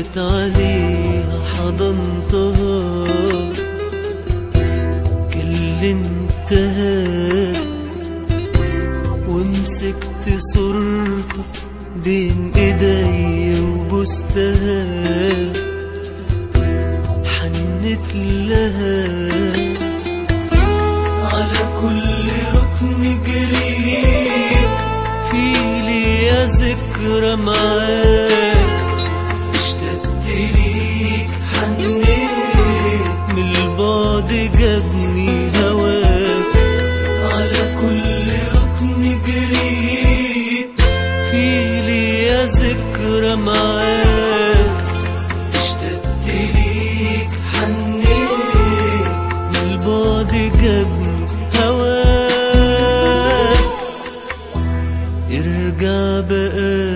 جيت عليها حضنتها كلمتها ومسكت صورتك بين ايدي وبستها حنت لها على كل ركن جريت في ليا ذكرى معاك اشتقت ليك حنيت من البعد جابني هواك على كل ركن جريت في ليا ذكرى معاك اشتقت ليك حنيت من البعد جابني هواك ارجع بقى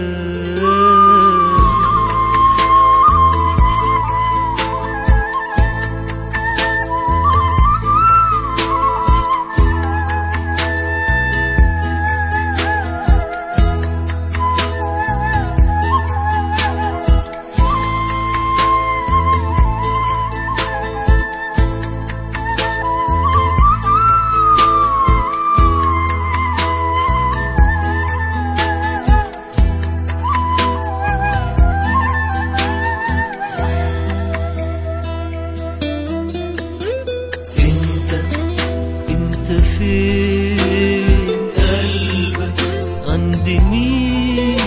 انت انت فين قلبك عند مين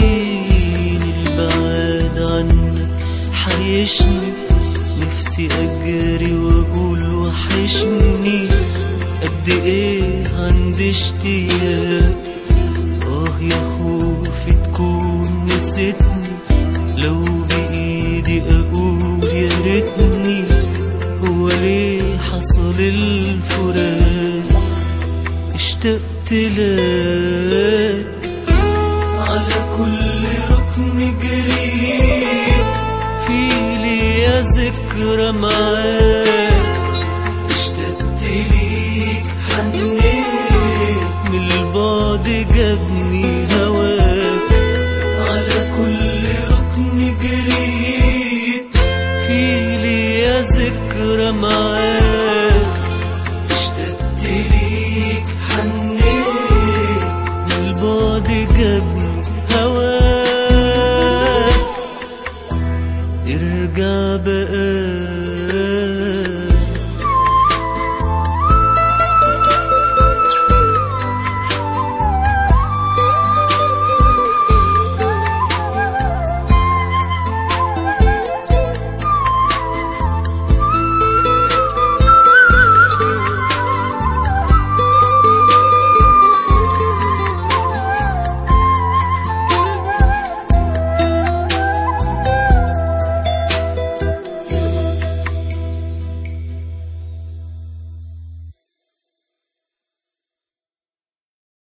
البعاد عنك حيشني نفسي اجري واقول وحشني قد ايه عندي اشتياق اه يا خوفي تكون نسيتني لو بايدي اقول يا ريتني هو ليه حصل الفراق اشتقت لك على كل ركن جريت في ليا ذكرى معاك اشتقت ليك حنيت من البعد جابني هواك على كل ركن جريت في ليا ذكرى معاك اشتقت ليك حنيت من البعد جابني هواك ارجع بقى